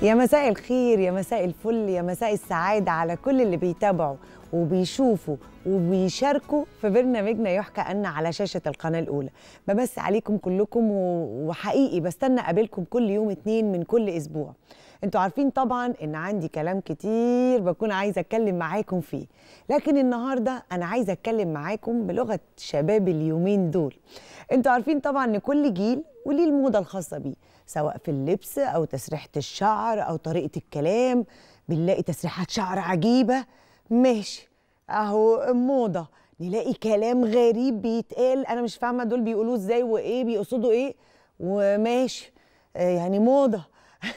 يا مساء الخير يا مساء الفل يا مساء السعادة على كل اللي بيتابعوا وبيشوفوا وبيشاركوا في برنامجنا يحكى أن على شاشة القناة الأولى بمس عليكم كلكم و- وحقيقي بستنى أقابلكم كل يوم اتنين من كل أسبوع انتوا عارفين طبعا ان عندي كلام كتير بكون عايزه اتكلم معاكم فيه لكن النهارده انا عايزه اتكلم معاكم بلغه شباب اليومين دول انتوا عارفين طبعا ان كل جيل وليه الموضه الخاصه بيه سواء في اللبس او تسريحه الشعر او طريقه الكلام بنلاقي تسريحات شعر عجيبه ماشي اهو موضه نلاقي كلام غريب بيتقال انا مش فاهمه دول بيقولوه ازاي وايه بيقصدوا ايه وماشي آه، يعني موضه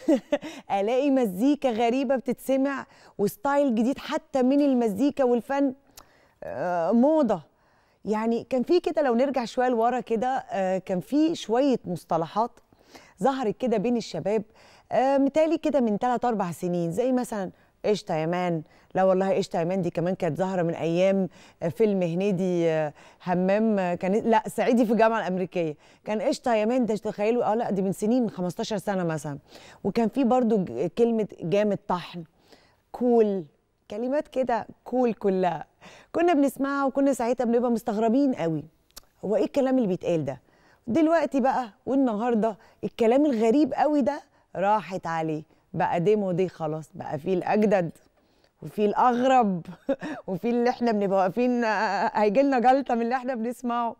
الاقي مزيكا غريبه بتتسمع وستايل جديد حتى من المزيكا والفن آه، موضه يعني كان في كده لو نرجع شويه لورا كده آه، كان في شويه مصطلحات ظهرت كده بين الشباب آه، متهيألي كده من 3 4 سنين زي مثلا قشطه يا مان لا والله قشطه يا مان دي كمان كانت ظاهره من ايام آه، فيلم هنيدي آه، همام آه، كان لا صعيدي في الجامعه الامريكيه كان قشطه يا مان ده تخيلوا اه لا دي من سنين من 15 سنه مثلا وكان في برضو ج- كلمه جامد طحن كول كلمات كده كول كلها كنا بنسمعها وكنا ساعتها بنبقى مستغربين قوي هو ايه الكلام اللي بيتقال ده دلوقتي بقى والنهارده الكلام الغريب قوي ده راحت عليه بقى ديمو دي خلاص بقى فيه الاجدد وفي الاغرب وفي اللي احنا بنبقى واقفين هيجي لنا جلطه من اللي احنا بنسمعه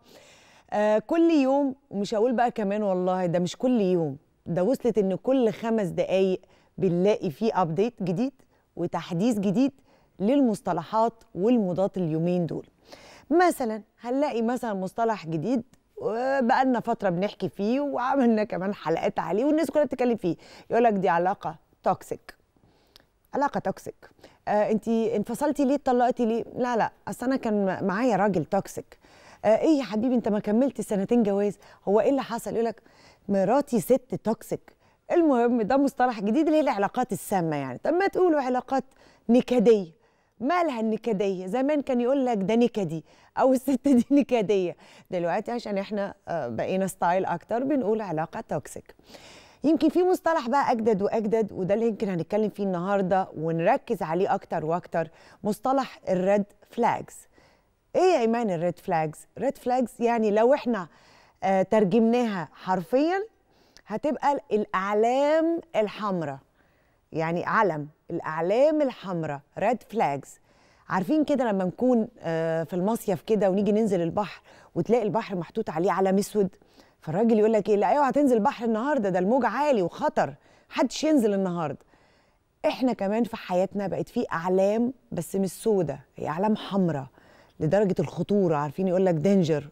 آه كل يوم ومش هقول بقى كمان والله ده مش كل يوم ده وصلت ان كل خمس دقايق بنلاقي فيه ابديت جديد وتحديث جديد للمصطلحات والموضات اليومين دول مثلا هنلاقي مثلا مصطلح جديد بقى لنا فتره بنحكي فيه وعملنا كمان حلقات عليه والناس كلها بتتكلم فيه يقول لك دي علاقه توكسيك علاقه توكسيك آه انت انفصلتي ليه اتطلقتي ليه لا لا اصل انا كان معايا راجل توكسيك آه ايه يا حبيبي انت ما كملتي سنتين جواز هو ايه اللي حصل يقول لك مراتي ست توكسيك المهم ده مصطلح جديد اللي هي العلاقات السامه يعني طب ما تقولوا علاقات نكديه مالها النكديه زمان كان يقول لك ده نكدي او الست دي نكديه دلوقتي عشان احنا آه، بقينا ستايل اكتر بنقول علاقه توكسيك يمكن في مصطلح بقى اجدد واجدد وده اللي يمكن هنتكلم فيه النهارده ونركز عليه اكتر واكتر مصطلح الريد فلاجز ايه يا ايمان الريد فلاجز ريد فلاجز يعني لو احنا آه ترجمناها حرفيا هتبقى الاعلام الحمراء يعني علم الاعلام الحمراء ريد فلاجز عارفين كده لما نكون آه، في المصيف كده ونيجي ننزل البحر وتلاقي البحر محطوط عليه علم اسود فالراجل يقول لك ايه لا اوعى تنزل البحر النهارده ده الموج عالي وخطر محدش ينزل النهارده احنا كمان في حياتنا بقت في اعلام بس مش سودة هي اعلام حمراء لدرجه الخطوره عارفين يقول لك دينجر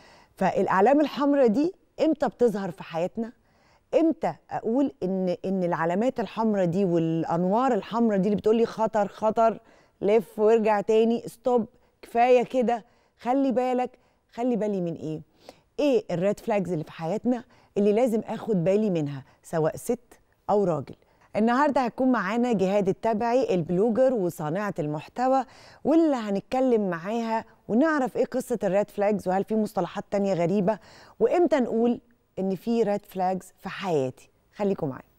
فالاعلام الحمراء دي امتى بتظهر في حياتنا امتى اقول ان ان العلامات الحمراء دي والانوار الحمراء دي اللي بتقول لي خطر خطر لف وارجع تاني ستوب كفايه كده خلي بالك خلي بالي من ايه ايه الريد فلاجز اللي في حياتنا اللي لازم اخد بالي منها سواء ست او راجل النهارده هتكون معانا جهاد التبعي البلوجر وصانعه المحتوى واللي هنتكلم معاها ونعرف ايه قصه الريد فلاجز وهل في مصطلحات تانية غريبه وامتى نقول ان في ريد فلاجز في حياتي خليكم معايا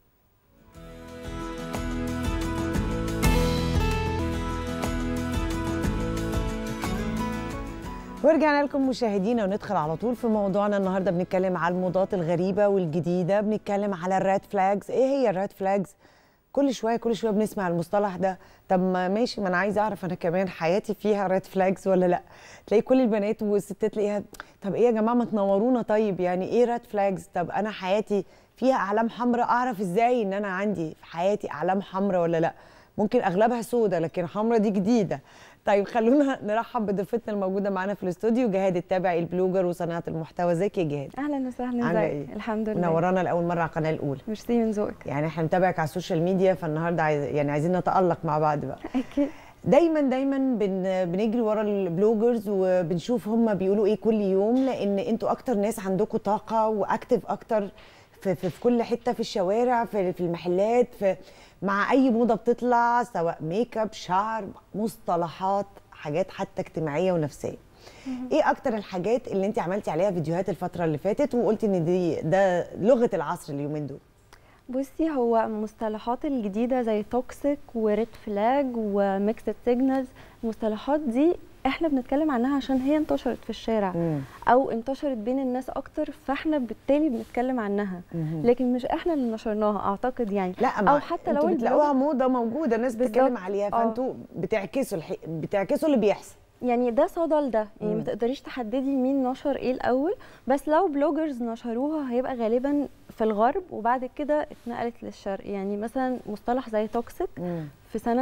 ورجعنا لكم مشاهدينا وندخل على طول في موضوعنا النهارده بنتكلم على الموضات الغريبه والجديده بنتكلم على الريد فلاجز ايه هي الريد فلاجز كل شويه كل شويه بنسمع المصطلح ده طب ما ماشي ما انا عايزه اعرف انا كمان حياتي فيها ريد فلاجز ولا لا تلاقي كل البنات والستات تلاقيها طب ايه يا جماعه ما تنورونا طيب يعني ايه ريد فلاجز طب انا حياتي فيها اعلام حمراء اعرف ازاي ان انا عندي في حياتي اعلام حمراء ولا لا ممكن اغلبها سودة لكن حمراء دي جديده طيب خلونا نرحب بضيفتنا الموجوده معانا في الاستوديو جهاد التابعي البلوجر وصناعه المحتوى ازيك يا جهاد اهلا وسهلا عاملة ازيك إيه؟ الحمد لله منورانا لاول مره على القناه الاولى ميرسي من ذوقك يعني احنا متابعك على السوشيال ميديا فالنهارده عايز يعني عايزين نتالق مع بعض بقى اكيد دايما دايما بن بنجري ورا البلوجرز وبنشوف هم بيقولوا ايه كل يوم لان انتوا اكتر ناس عندكم طاقه واكتف اكتر في, في, في كل حته في الشوارع في, في المحلات في مع اي موضه بتطلع سواء ميك اب شعر مصطلحات حاجات حتى اجتماعيه ونفسيه ايه اكتر الحاجات اللي انت عملتي عليها فيديوهات الفتره اللي فاتت وقلتي ان دي ده لغه العصر اليومين دول بصي هو المصطلحات الجديده زي توكسيك وريد فلاج وميكسد سيجنالز المصطلحات دي احنا بنتكلم عنها عشان هي انتشرت في الشارع مم. او انتشرت بين الناس اكتر فاحنا بالتالي بنتكلم عنها مم. لكن مش احنا اللي نشرناها اعتقد يعني لا ما أو حتى لو انتوا البلوج- بتلاقوها موضه موجوده ناس بتتكلم بالظبط. عليها آه. فانتوا بتعكسوا الحق... بتعكسوا اللي بيحصل يعني ده صدى لده يعني مم. ما تقدريش تحددي مين نشر ايه الاول بس لو بلوجرز نشروها هيبقى غالبا في الغرب وبعد كده اتنقلت للشرق يعني مثلا مصطلح زي توكسيك في سنه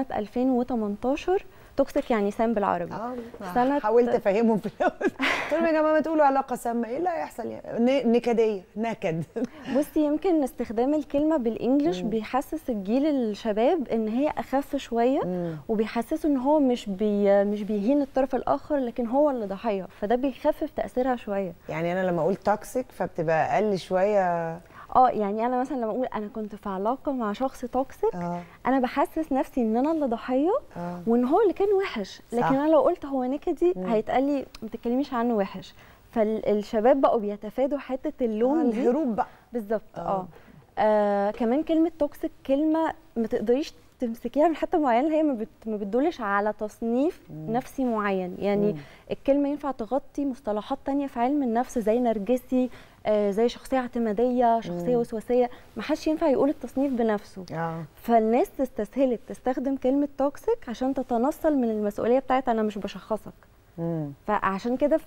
2018 توكسيك يعني سام بالعربي اه سنة- حاولت افهمهم في الاول قلت لهم يا جماعه ما تقولوا علاقه سامه ايه اللي هيحصل يعني ن- نكديه نكد بصي يمكن استخدام الكلمه بالانجلش مم. بيحسس الجيل الشباب ان هي اخف شويه مم. وبيحسسوا ان هو مش بي مش بيهين الطرف الاخر لكن هو اللي ضحيه فده بيخفف تاثيرها شويه يعني انا لما اقول توكسيك فبتبقى اقل شويه اه يعني انا مثلا لما اقول انا كنت في علاقه مع شخص توكسيك اه انا بحسس نفسي ان انا اللي ضحيه اه وان هو اللي كان وحش لكن صح. انا لو قلت هو نكدي مم. هيتقال لي ما تتكلميش عنه وحش فالشباب بقوا بيتفادوا حته آه، اللوم دي الهروب بقى بالظبط آه. اه آه كمان كلمه توكسيك كلمه ما تقدريش تمسكيها من حته معينه هي ما, بت... ما بتدلش على تصنيف مم. نفسي معين يعني مم. الكلمه ينفع تغطي مصطلحات تانية في علم النفس زي نرجسي آه زي شخصيه اعتماديه شخصيه مم. وسواسيه ما حدش ينفع يقول التصنيف بنفسه اه فالناس استسهلت تستخدم كلمه توكسيك عشان تتنصل من المسؤوليه بتاعت انا مش بشخصك مم. فعشان كده في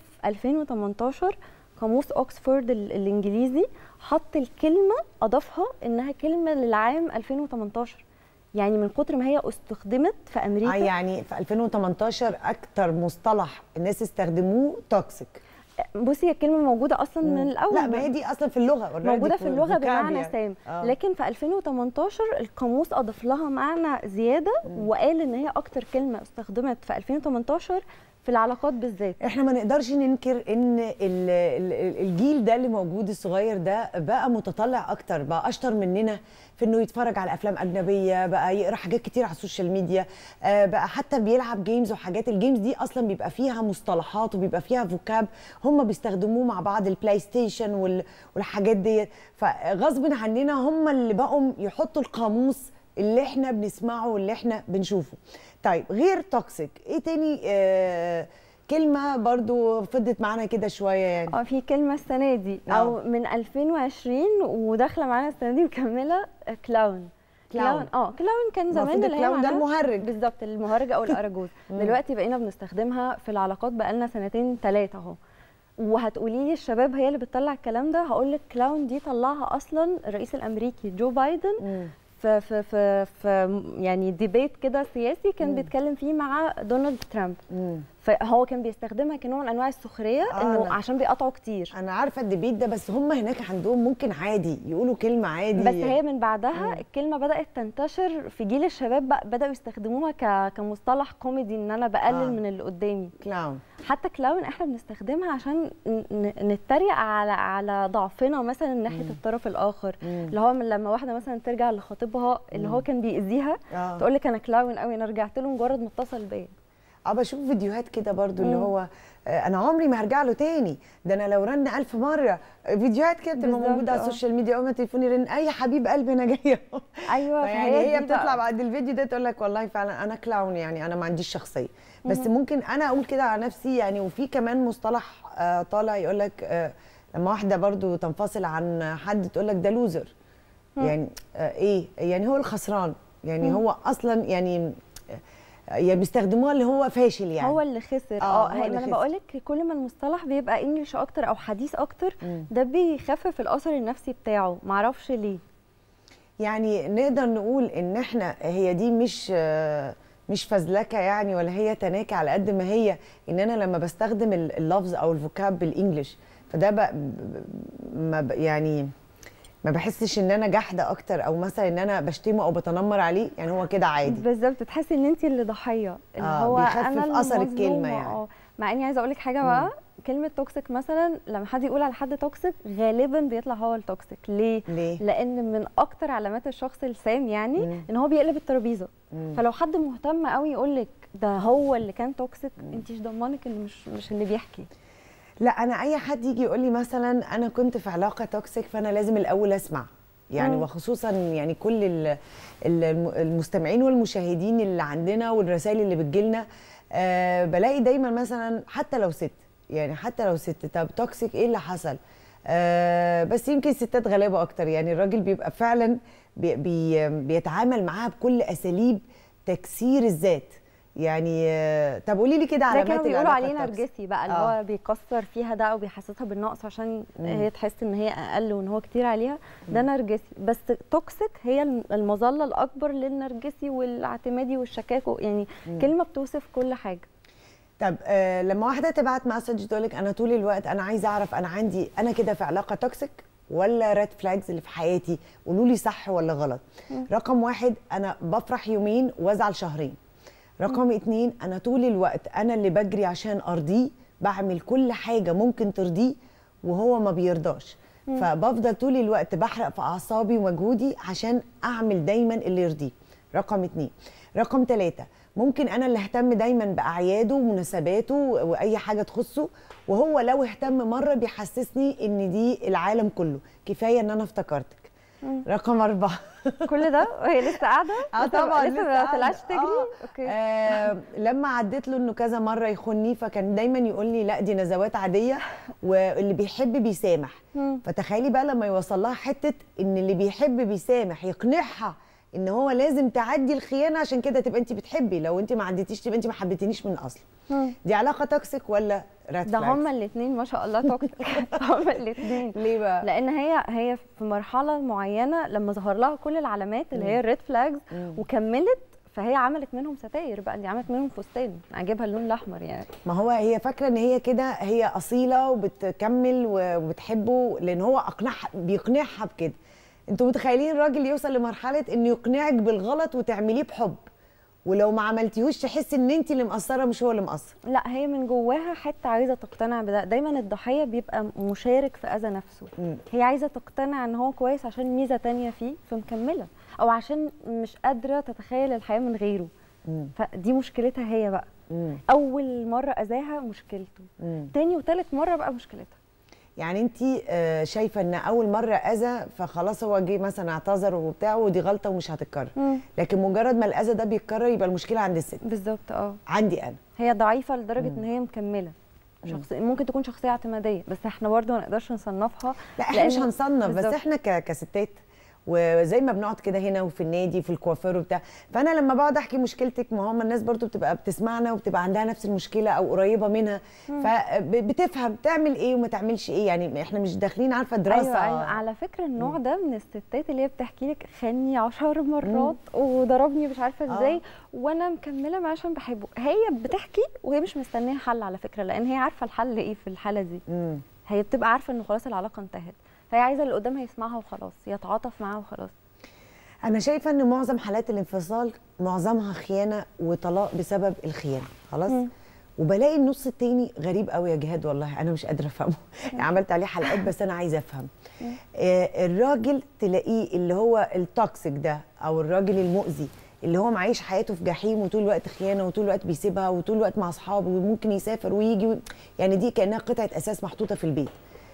2018 قاموس اوكسفورد ال- الانجليزي حط الكلمه اضافها انها كلمه للعام 2018 يعني من كتر ما هي استخدمت في آه امريكا يعني في 2018 اكتر مصطلح الناس استخدموه توكسيك بصي هي الكلمه موجوده اصلا من الاول لا ما هي دي اصلا في اللغه already موجوده في اللغه vocab بمعنى يعني. سام آه. لكن في 2018 القاموس اضاف لها معنى زياده وقال ان هي اكتر كلمه استخدمت في 2018 في العلاقات بالذات احنا ما نقدرش ننكر ان ال- ال- الجيل ده اللي موجود الصغير ده بقى متطلع اكتر بقى اشطر مننا في انه يتفرج على افلام اجنبيه بقى يقرا حاجات كتير على السوشيال ميديا آه، بقى حتى بيلعب جيمز وحاجات الجيمز دي اصلا بيبقى فيها مصطلحات وبيبقى فيها فوكاب هم بيستخدموه مع بعض البلاي ستيشن وال- والحاجات ديت فغصب عننا هم اللي بقوا يحطوا القاموس اللي احنا بنسمعه واللي احنا بنشوفه طيب غير توكسيك ايه تاني آه كلمه برضو فضت معانا كده شويه يعني اه في كلمه السنه دي آه. او من 2020 وداخله معانا السنه دي مكمله آه، كلاون كلاون. اه كلاون كان زمان المفروض اللي هي الكلاون ده معناها- المهرج بالظبط المهرج او الاراجوز مم. دلوقتي بقينا بنستخدمها في العلاقات بقالنا سنتين ثلاثه اهو وهتقولي لي الشباب هي اللي بتطلع الكلام ده هقول لك كلاون دي طلعها اصلا الرئيس الامريكي جو بايدن مم. في في في, في يعني ديبيت كده سياسي كان مم. بيتكلم فيه مع دونالد ترامب مم. فهو كان بيستخدمها كنوع من انواع السخريه آه، انه أنا- عشان بيقطعوا كتير انا عارفه الديبيت ده بس هم هناك عندهم ممكن عادي يقولوا كلمه عادي بس هي من بعدها مم. الكلمه بدات تنتشر في جيل الشباب بقى بداوا يستخدموها ك... كمصطلح كوميدي ان انا بقلل آه. آه. من اللي قدامي كلاون حتى كلاون احنا بنستخدمها عشان ن- ن- نتريق على على ضعفنا مثلا ناحيه مم. الطرف الاخر مم. اللي هو من لما واحده مثلا ترجع لخطيبها اللي مم. هو كان بيأذيها اه تقول لك انا كلاون قوي انا رجعت له مجرد ما اتصل بيا اه بشوف فيديوهات كده برضو اللي مم. هو آه، انا عمري ما هرجع له تاني ده انا لو رن ألف مره آه، فيديوهات كده بتبقى بالظبط، موجوده على آه. السوشيال ميديا اول ما تليفوني يرن اي حبيب قلبي انا جايه ايوه يعني فهي هي دي بتطلع بقى. بعد الفيديو ده تقول لك والله فعلا انا كلاون يعني انا ما عنديش شخصيه بس ممكن انا اقول كده على نفسي يعني وفي كمان مصطلح آه، طالع يقول لك آه، لما واحده برضو تنفصل عن حد تقول لك ده لوزر مم. يعني آه، ايه يعني هو الخسران يعني مم. هو اصلا يعني آه، يعني بيستخدموها اللي هو فاشل يعني هو اللي خسر آه، اه هو هي اللي ما انا خسر. بقول لك كل ما المصطلح بيبقى انجلش اكتر او حديث اكتر مم. ده بيخفف الاثر النفسي بتاعه معرفش ليه يعني نقدر نقول ان احنا هي دي مش آه، مش فزلكه يعني ولا هي تناكه على قد ما هي ان انا لما بستخدم ال- اللفظ او الفوكاب بالانجلش فده بقى ما ب- يعني ما بحسش ان انا جحده اكتر او مثلا ان انا بشتمه او بتنمر عليه يعني هو كده عادي بالظبط تحسي ان انت اللي ضحيه اللي آه، هو بيخفف انا أثر المظلومة، الكلمة يعني. اه مع اني عايزه اقول لك حاجه بقى كلمه توكسيك مثلا لما حد يقول على حد توكسيك غالبا بيطلع هو التوكسيك ليه ليه؟ لان من اكتر علامات الشخص السام يعني مم. ان هو بيقلب الترابيزه مم. فلو حد مهتم قوي يقول لك ده هو اللي كان توكسيك انت مش ضمنك اللي مش مش اللي بيحكي لا انا اي حد يجي يقول لي مثلا انا كنت في علاقه توكسيك فانا لازم الاول اسمع يعني مم. وخصوصا يعني كل ال- ال- الم- المستمعين والمشاهدين اللي عندنا والرسائل اللي بتجيلنا آه بلاقي دايما مثلا حتى لو ست يعني حتى لو ست طب توكسيك ايه اللي حصل آه بس يمكن الستات غلابه اكتر يعني الراجل بيبقى فعلا بي بي بيتعامل معاها بكل اساليب تكسير الذات يعني آه طب قولي لي كده ده علامات كانوا بيقولوا العلاقة عليه التوكسيك. نرجسي بقى اللي آه. هو بيكسر فيها ده او بيحسسها بالنقص عشان مم. هي تحس ان هي اقل وان هو كتير عليها ده نرجسي بس توكسيك هي الم- المظله الاكبر للنرجسي والاعتمادي والشكاك يعني كلمه بتوصف كل حاجه طب آه لما واحده تبعت مسج تقول لك انا طول الوقت انا عايزه اعرف انا عندي انا كده في علاقه توكسيك ولا ريد فلاجز اللي في حياتي قولوا لي صح ولا غلط رقم واحد انا بفرح يومين وازعل شهرين رقم اتنين انا طول الوقت انا اللي بجري عشان ارضيه بعمل كل حاجه ممكن ترضيه وهو ما بيرضاش فبفضل طول الوقت بحرق في اعصابي ومجهودي عشان اعمل دايما اللي يرضيه رقم اتنين رقم ثلاثة ممكن انا اللي اهتم دايما باعياده ومناسباته واي حاجه تخصه وهو لو اهتم مره بيحسسني ان دي العالم كله كفايه ان انا افتكرتك رقم أربعة كل ده وهي لسه قاعده اه لسه- طبعا لسه ما قاعدة. طلعتش تجري آه. اوكي آه لما عديت له انه كذا مره يخوني فكان دايما يقول لي لا دي نزوات عاديه واللي بيحب بيسامح مم. فتخيلي بقى لما يوصل لها حته ان اللي بيحب بيسامح يقنعها ان هو لازم تعدي الخيانه عشان كده تبقى انت بتحبي لو انت ما عديتيش تبقى انت ما حبيتنيش من اصل مم. دي علاقه توكسيك ولا راد ده هما الاثنين ما شاء الله توكسيك هما الاثنين ليه بقى لان هي هي في مرحله معينه لما ظهر لها كل العلامات اللي هي الريد فلاجز مم. وكملت فهي عملت منهم ستاير بقى دي عملت منهم فستان عاجبها اللون الاحمر يعني ما هو هي فاكره ان هي كده هي اصيله وبتكمل وبتحبه لان هو اقنعها بيقنعها بكده انتوا متخيلين الراجل يوصل لمرحله انه يقنعك بالغلط وتعمليه بحب ولو ما عملتيهوش تحسي ان انت اللي مقصره مش هو اللي مقصر لا هي من جواها حته عايزه تقتنع بده دايما الضحيه بيبقى مشارك في اذى نفسه مم. هي عايزه تقتنع ان هو كويس عشان ميزه تانية فيه فمكمله او عشان مش قادره تتخيل الحياه من غيره مم. فدي مشكلتها هي بقى مم. اول مره اذاها مشكلته مم. تاني وتالت مره بقى مشكلتها يعني انت آه، شايفه ان اول مره اذى فخلاص هو جه مثلا اعتذر وبتاع ودي غلطه ومش هتتكرر مم. لكن مجرد ما الاذى ده بيتكرر يبقى المشكله عند الست بالظبط اه عندي انا هي ضعيفه لدرجه ان هي مكمله شخص ممكن تكون شخصيه اعتماديه بس احنا برضه ما نقدرش نصنفها لا احنا مش لأن- هنصنف بس بالظبط. احنا ك- كستات وزي ما بنقعد كده هنا وفي النادي في الكوافير وبتاع فانا لما بقعد احكي مشكلتك ما هم الناس برضو بتبقى بتسمعنا وبتبقى عندها نفس المشكله او قريبه منها فبتفهم تعمل ايه وما تعملش ايه يعني احنا مش داخلين عارفه دراسه ايوه ايوه على فكره النوع ده من الستات اللي هي بتحكي لك خاني عشر مرات وضربني مش عارفه آه. ازاي وانا مكمله معاه عشان بحبه هي بتحكي وهي مش مستنيه حل على فكره لان هي عارفه الحل ايه في الحاله دي مم. هي بتبقى عارفه ان خلاص العلاقه انتهت فهي عايزه اللي قدامها يسمعها وخلاص يتعاطف معاها وخلاص انا شايفه ان معظم حالات الانفصال معظمها خيانه وطلاق بسبب الخيانه خلاص مم. وبلاقي النص التاني غريب قوي يا جهاد والله انا مش قادره افهمه يعني عملت عليه حلقات بس انا عايزه افهم آه الراجل تلاقيه اللي هو التوكسيك ده او الراجل المؤذي اللي هو معيش حياته في جحيم وطول الوقت خيانه وطول الوقت بيسيبها وطول الوقت مع اصحابه وممكن يسافر ويجي و... يعني دي كانها قطعه اساس محطوطه في البيت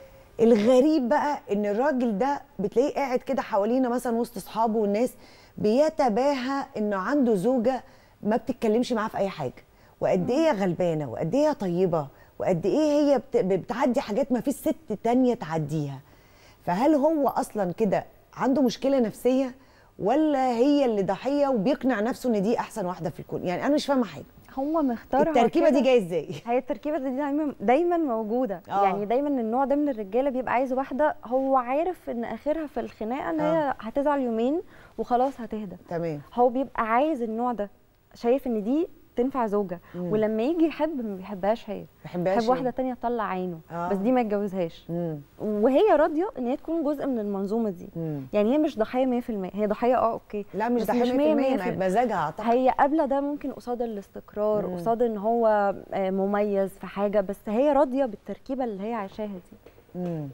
الغريب بقى ان الراجل ده بتلاقيه قاعد كده حوالينا مثلا وسط اصحابه والناس بيتباهى انه عنده زوجه ما بتتكلمش معاه في اي حاجه وقد ايه هي غلبانه وقد ايه هي طيبه وقد ايه هي بت- بتعدي حاجات ما فيش ست تانية تعديها فهل هو اصلا كده عنده مشكله نفسيه ولا هي اللي ضحيه وبيقنع نفسه ان دي احسن واحده في الكون يعني انا مش فاهمه حاجه هو مختارها التركيبه كده. دي جايه ازاي هي التركيبه دي دايما دايما موجوده آه. يعني دايما النوع ده من الرجاله بيبقى عايز واحده هو عارف ان اخرها في الخناقه ان هي هتزعل يومين وخلاص هتهدى تمام هو بيبقى عايز النوع ده شايف ان دي تنفع زوجه مم. ولما يجي يحب ما بيحبهاش هي بحبهاش بيحب واحده تانية تطلع عينه آه. بس دي ما يتجوزهاش امم وهي راضيه ان هي تكون جزء من المنظومه دي امم يعني هي مش ضحيه 100% هي ضحيه اه اوكي لا مش بس ضحيه 100% مش ما 100%. هي بمزاجها اعتقد هي قابله ده ممكن قصاد الاستقرار مم. قصاد ان هو آه، مميز في حاجه بس هي راضيه بالتركيبه اللي هي عايشاها دي مم.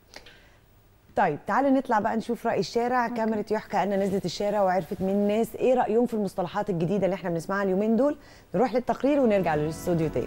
طيب تعالي نطلع بقى نشوف رأي الشارع كاميرا يحكى أن نزلت الشارع وعرفت من الناس إيه رأيهم في المصطلحات الجديدة اللي احنا بنسمعها اليومين دول نروح للتقرير ونرجع للاستوديو تاني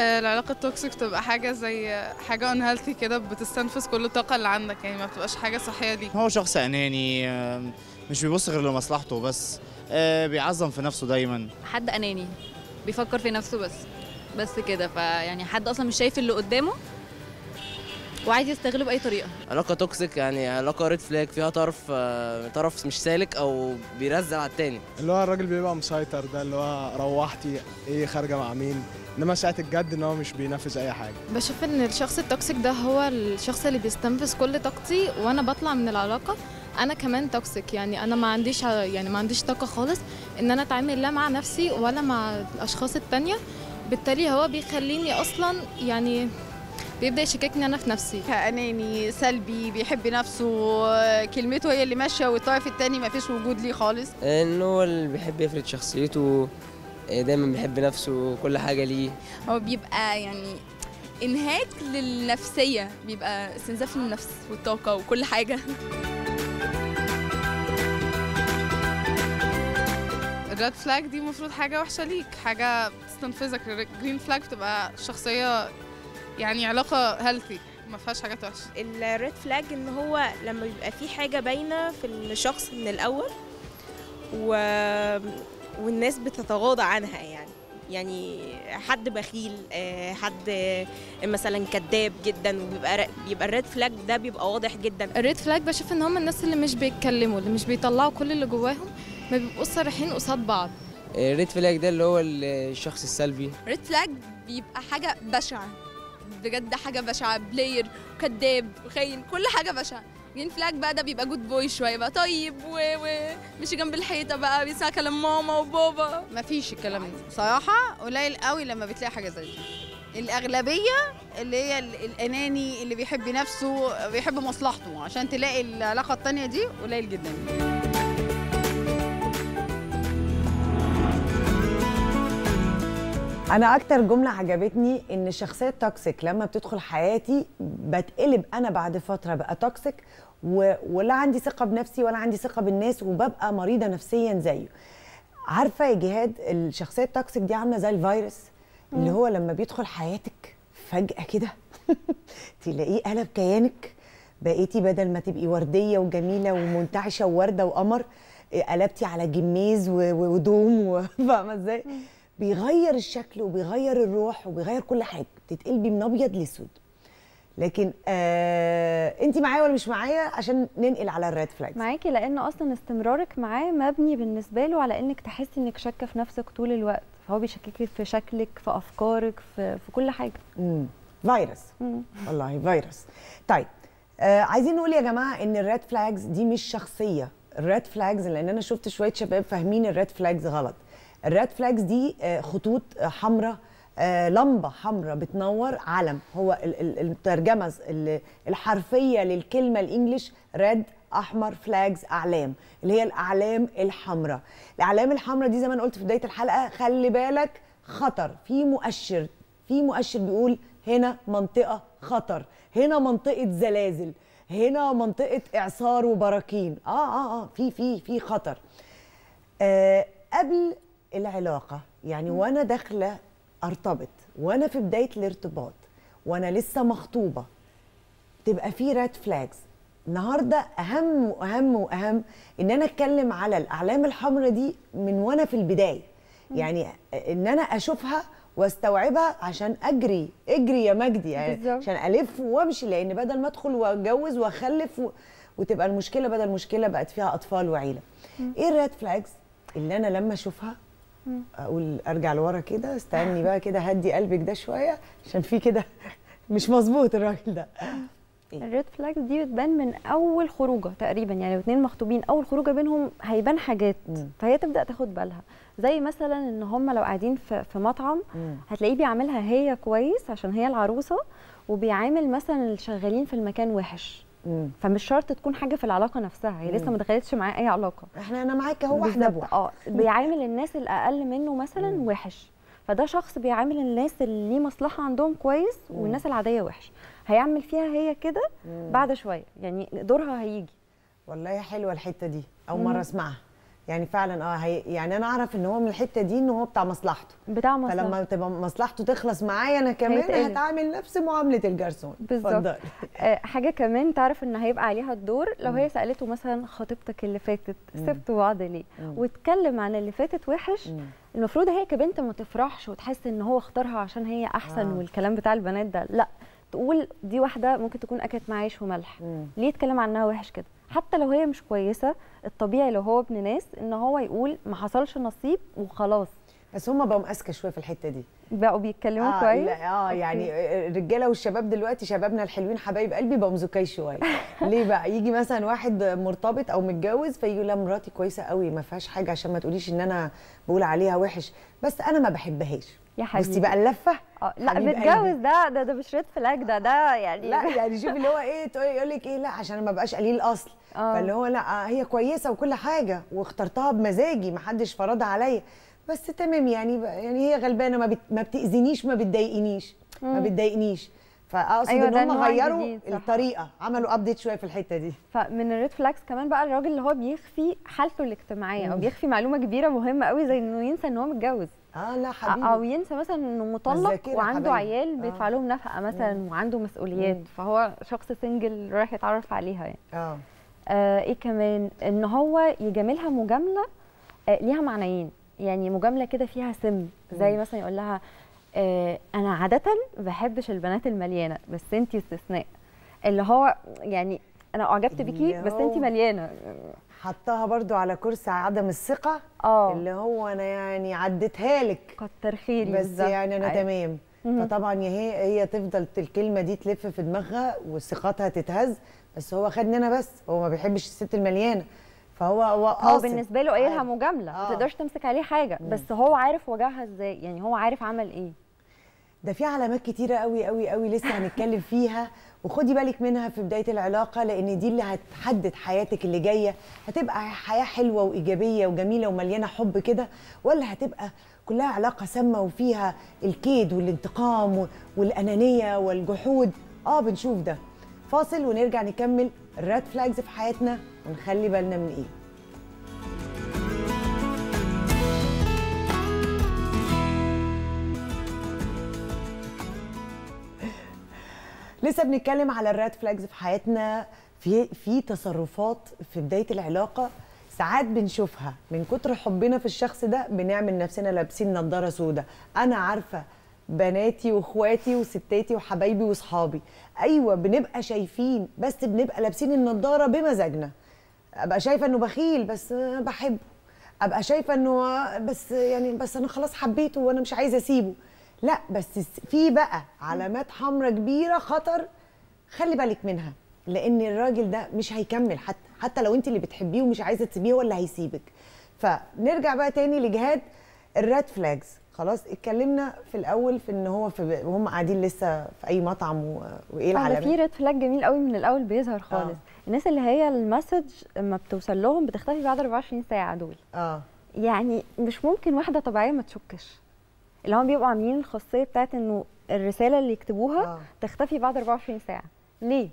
آه، العلاقة التوكسيك بتبقى حاجة زي حاجة unhealthy كده بتستنفذ كل الطاقة اللي عندك يعني ما بتبقاش حاجة صحية ليك هو شخص اناني آم، مش بيبص غير لمصلحته بس آه، بيعظم في نفسه دايما حد اناني بيفكر في نفسه بس بس كده فيعني حد اصلا مش شايف اللي قدامه وعايز يستغله باي طريقه علاقة توكسيك يعني علاقة ريد فلاج فيها طرف آه، طرف مش سالك أو بيرزل على التاني اللي هو الراجل بيبقى مسيطر ده اللي هو روحتي ايه خارجه مع مين انما ساعه الجد ان هو مش بينفذ اي حاجه بشوف ان الشخص التوكسيك ده هو الشخص اللي بيستنفذ كل طاقتي وانا بطلع من العلاقه انا كمان توكسيك يعني انا ما عنديش ع- يعني ما عنديش طاقه خالص ان انا اتعامل لا مع نفسي ولا مع الاشخاص التانية بالتالي هو بيخليني اصلا يعني بيبدا يشككني انا في نفسي اناني سلبي بيحب نفسه كلمته هي اللي ماشيه والطرف التاني ما فيش وجود ليه خالص إنه هو اللي بيحب يفرض شخصيته آه، دايما بيحب نفسه كل حاجة ليه هو بيبقى يعني انهاك للنفسيه بيبقى استنزاف للنفس والطاقه وكل حاجه الريد فلاج دي المفروض حاجة وحشة ليك حاجة بتستنفذك الجرين فلاج بتبقى شخصية يعني علاقة healthy ما فيهاش حاجات وحشة الريد فلاج ان هو لما بيبقى في حاجه باينه في الشخص من الاول و... والناس بتتغاضى عنها يعني يعني حد بخيل آه، حد آه، مثلا كذاب جدا وبيبقى ر- بيبقى الريد فلاج ده بيبقى واضح جدا الريد فلاج بشوف ان هم الناس اللي مش بيتكلموا اللي مش بيطلعوا كل اللي جواهم ما بيبقوش صريحين قصاد بعض الريد فلاج ده اللي هو الشخص السلبي ريد فلاج بيبقى حاجه بشعه بجد حاجه بشعه بلاير وكذاب وخاين كل حاجه بشعه جرين فلاج بقى ده بيبقى جود بوي شويه بقى طيب ومش جنب الحيطه بقى بيسمع كلام ماما وبابا ما فيش الكلام ده بصراحه قليل قوي لما بتلاقي حاجه زي دي الاغلبيه اللي هي ال- الاناني اللي بيحب نفسه بيحب مصلحته عشان تلاقي العلاقه التانية دي قليل جدا انا اكتر جمله عجبتني ان الشخصيه التوكسيك لما بتدخل حياتي بتقلب انا بعد فتره بقى توكسيك و... ولا عندي ثقه بنفسي ولا عندي ثقه بالناس وببقى مريضه نفسيا زيه عارفه يا جهاد الشخصيه التوكسيك دي عامله زي الفيروس اللي هو لما بيدخل حياتك فجاه كده تلاقيه قلب كيانك بقيتي بدل ما تبقي ورديه وجميله ومنتعشه وورده وقمر قلبتي على جميز و- و- ودوم و- فاهمه ازاي؟ بيغير الشكل وبيغير الروح وبيغير كل حاجه بتتقلبي من ابيض لاسود لكن آه انت معايا ولا مش معايا عشان ننقل على الريد فلاج معاكي لان اصلا استمرارك معاه مبني بالنسبه له على انك تحسي انك شاكه في نفسك طول الوقت فهو بيشككك في شكلك في افكارك في, في كل حاجه مم. فيروس مم. والله فيروس طيب آه عايزين نقول يا جماعه ان الريد فلاجز دي مش شخصيه الريد فلاجز لان انا شفت شويه شباب فاهمين الريد فلاجز غلط الريد فلاجز دي آه خطوط آه، حمراء آه لمبه حمراء بتنور علم هو ال- ال- الترجمه ال- الحرفيه للكلمه الانجليش ريد احمر فلاجز اعلام اللي هي الاعلام الحمراء الاعلام الحمراء دي زي ما انا قلت في بدايه الحلقه خلي بالك خطر في مؤشر في مؤشر بيقول هنا منطقة خطر هنا منطقة زلازل هنا منطقة إعصار وبراكين آه آه آه في في في خطر آه قبل العلاقة يعني وأنا داخلة أرتبط وأنا في بداية الارتباط وأنا لسه مخطوبة تبقى في ريد فلاجز النهارده اهم واهم واهم ان انا اتكلم على الاعلام الحمراء دي من وانا في البدايه يعني ان انا اشوفها واستوعبها عشان اجري اجري يا مجدي يعني بالظبط. عشان الف وامشي لان بدل ما ادخل واتجوز واخلف و... وتبقى المشكله بدل المشكله بقت فيها اطفال وعيله ايه الريد فلاجز اللي انا لما اشوفها اقول ارجع لورا كده استني بقى كده هدي قلبك ده شويه عشان في كده مش مظبوط الراجل ده الريد فلاجز دي بتبان من اول خروجه تقريبا يعني لو اتنين مخطوبين اول خروجه بينهم هيبان حاجات مم. فهي تبدا تاخد بالها زي مثلا ان هم لو قاعدين في, في مطعم مم. هتلاقيه بيعاملها هي كويس عشان هي العروسه وبيعامل مثلا الشغالين في المكان وحش مم. فمش شرط تكون حاجه في العلاقه نفسها هي لسه مم. ما دخلتش معاه اي علاقه احنا انا معاك اهو واحده بالظبط. بواحده اه بيعامل الناس الاقل منه مثلا مم. وحش فده شخص بيعامل الناس اللي ليه مصلحه عندهم كويس والناس العاديه وحش هيعمل فيها هي كده بعد شويه يعني دورها هيجي والله حلوه الحته دي اول مم. مره اسمعها يعني فعلا اه هي يعني انا اعرف ان هو من الحته دي ان هو بتاع مصلحته بتاع مصلحته فلما تبقى مصلحته تخلص معايا انا كمان هيتقلب. هتعامل نفس معامله الجرسون بالظبط اتفضلي. آه، حاجه كمان تعرف ان هيبقى عليها الدور لو هي سالته مثلا خطيبتك اللي فاتت مم. سبتوا بعض ليه مم. واتكلم عن اللي فاتت وحش مم. المفروض هي كبنت ما تفرحش وتحس ان هو اختارها عشان هي احسن آه. والكلام بتاع البنات ده لا تقول دي واحده ممكن تكون اكلت معاه عيش وملح مم. ليه يتكلم عنها وحش كده حتى لو هي مش كويسه الطبيعي لو هو ابن ناس ان هو يقول ما حصلش نصيب وخلاص بس هم بقوا اذكى شويه في الحته دي بقوا بيتكلموا آه كويس لا اه يعني الرجاله والشباب دلوقتي شبابنا الحلوين حبايب قلبي بقوا مزكاي شويه ليه بقى يجي مثلا واحد مرتبط او متجوز فيجي لا مراتي كويسه قوي ما فيهاش حاجه عشان ما تقوليش ان انا بقول عليها وحش بس انا ما بحبهاش يا حبيبي بصي بقى اللفه آه، لا حبيب متجوز قلبي. ده ده ده مش ريد فلاج ده ده يعني لا يعني شوفي اللي هو ايه تقول يقول لك ايه لا عشان ما بقاش قليل الاصل آه. فاللي هو لا آه، هي كويسه وكل حاجه واخترتها بمزاجي ما حدش فرضها عليا بس تمام يعني ب- يعني هي غلبانه ما, بت ما بتاذينيش ما بتضايقنيش ما مم. بتضايقنيش فاقصد أيوة، ان ده هم النوع غيروا الجديد، صح. الطريقه عملوا ابديت شويه في الحته دي فمن الريد فلاجز كمان بقى الراجل اللي هو بيخفي حالته الاجتماعيه او مم. بيخفي معلومه كبيره مهمه قوي زي انه ينسى ان هو متجوز اه لا حبيبي او ينسى مثلا انه مطلق الذاكرة وعنده حبايبي. عيال بيدفع آه. لهم نفقه مثلا وعنده مسؤوليات مم. فهو شخص سنجل رايح يتعرف عليها يعني اه آه ايه كمان ان هو يجاملها مجامله آه ليها معنيين يعني مجامله كده فيها سم زي مم. مثلا يقول لها آه انا عاده ما بحبش البنات المليانه بس انتي استثناء اللي هو يعني انا اعجبت بيكي بس انتي يو. مليانه حطها برضو على كرسي عدم الثقه اه اللي هو انا يعني عديتها لك كتر خيري بس بالظبط. يعني انا أيوة. تمام مهم. فطبعا يا هي هي تفضل الكلمه دي تلف في دماغها وثقتها تتهز بس هو خدني انا بس هو ما بيحبش الست المليانه فهو هو هو قاصد. بالنسبه له قايلها عادي. مجامله آه. ما تقدرش تمسك عليه حاجه مم. بس هو عارف وجعها ازاي يعني هو عارف عمل ايه ده في علامات كتيره قوي قوي قوي لسه هنتكلم فيها وخدي بالك منها في بدايه العلاقه لان دي اللي هتحدد حياتك اللي جايه هتبقى حياه حلوه وايجابيه وجميله ومليانه حب كده ولا هتبقى كلها علاقه سامه وفيها الكيد والانتقام و- والانانيه والجحود اه بنشوف ده فاصل ونرجع نكمل الريد فلاجز في حياتنا ونخلي بالنا من ايه لسه بنتكلم على الريد فلاجز في حياتنا في في تصرفات في بدايه العلاقه ساعات بنشوفها من كتر حبنا في الشخص ده بنعمل نفسنا لابسين نظاره سودا انا عارفه بناتي واخواتي وستاتي وحبايبي واصحابي ايوه بنبقى شايفين بس بنبقى لابسين النضاره بمزاجنا ابقى شايفه انه بخيل بس بحبه ابقى شايفه انه بس يعني بس انا خلاص حبيته وانا مش عايزه اسيبه لا بس في بقى علامات حمراء كبيره خطر خلي بالك منها لان الراجل ده مش هيكمل حتى حتى لو انت اللي بتحبيه ومش عايزه تسيبيه ولا هيسيبك فنرجع بقى تاني لجهاد الريد فلاجز خلاص اتكلمنا في الاول في ان هو في وهم قاعدين لسه في اي مطعم و... وايه اه ده العلامات في ريد فلاج جميل قوي من الاول بيظهر خالص آه. الناس اللي هي المسج اما بتوصل لهم بتختفي بعد 24 ساعه دول اه يعني مش ممكن واحده طبيعيه ما تشكش اللي هم بيبقوا عاملين الخاصيه بتاعت انه الرساله اللي يكتبوها آه. تختفي بعد 24 ساعه ليه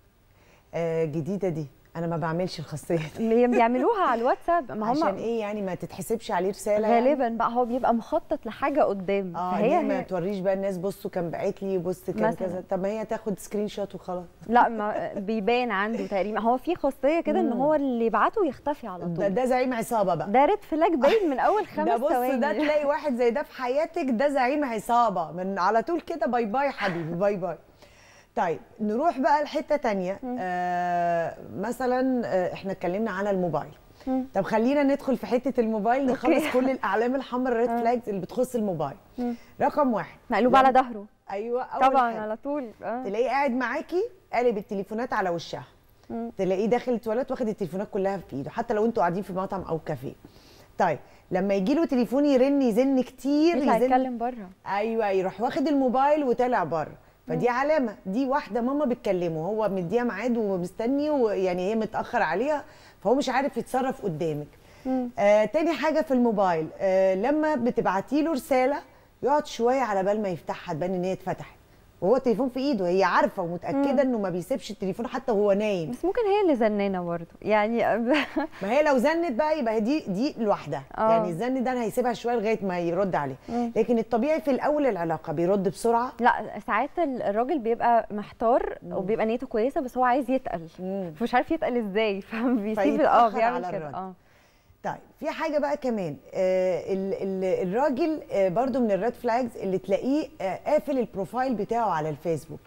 آه جديده دي انا ما بعملش الخاصيه دي اللي بيعملوها على الواتساب ما هم عشان ايه يعني ما تتحسبش عليه رساله يعني؟ غالبا بقى هو بيبقى مخطط لحاجه قدام اه فهي هي ما هي توريش بقى الناس بصوا كان باعت لي بص كان مثلاً. كذا طب ما هي تاخد سكرين شوت وخلاص لا ما بيبان عنده تقريبا هو في خاصيه كده ان مم. هو اللي يبعته يختفي على طول ده, ده زعيم عصابه بقى ده ريد فلاج باين من اول خمس ده بص ثواني ده تلاقي واحد زي ده في حياتك ده زعيم عصابه من على طول كده باي باي حبيبي باي باي طيب نروح بقى لحته تانية آه مثلا آه احنا اتكلمنا على الموبايل مم. طب خلينا ندخل في حته الموبايل نخلص أوكي. كل الاعلام الحمراء الريد آه. فلاجز اللي بتخص الموبايل مم. رقم واحد مقلوب لما- على ظهره ايوه أول طبعا حاجة. على طول اه تلاقيه قاعد معاكي قالب التليفونات على وشها مم. تلاقيه داخل التواليت واخد التليفونات كلها في ايده حتى لو انتوا قاعدين في مطعم او كافيه طيب لما يجي له تليفون يرن يزن كتير يطلع يزن يتكلم بره ايوه يروح واخد الموبايل وطالع بره فدي علامه دي واحده ماما بتكلمه هو مديها ميعاد ومستني ويعني هي متاخر عليها فهو مش عارف يتصرف قدامك مم. آه تاني حاجه في الموبايل آه لما بتبعتي له رساله يقعد شويه على بال ما يفتحها تبان ان هي اتفتحت وهو التليفون في ايده هي عارفه ومتاكده انه ما بيسيبش التليفون حتى وهو نايم بس ممكن هي اللي زنانه برضه يعني ما هي لو زنت بقى يبقى دي دي لوحدها آه. يعني الزن ده انا هيسيبها شويه لغايه ما يرد عليه مم. لكن الطبيعي في الاول العلاقه بيرد بسرعه لا ساعات ال- الراجل بيبقى محتار وبيبقى نيته كويسه بس هو عايز يتقل مش عارف يتقل ازاي فبيسيب اه فيتأخر بيعمل على كده الرد. اه طيب في حاجه بقى كمان آه ال ال الراجل آه برضو من الريد فلاجز اللي تلاقيه آه قافل البروفايل بتاعه على الفيسبوك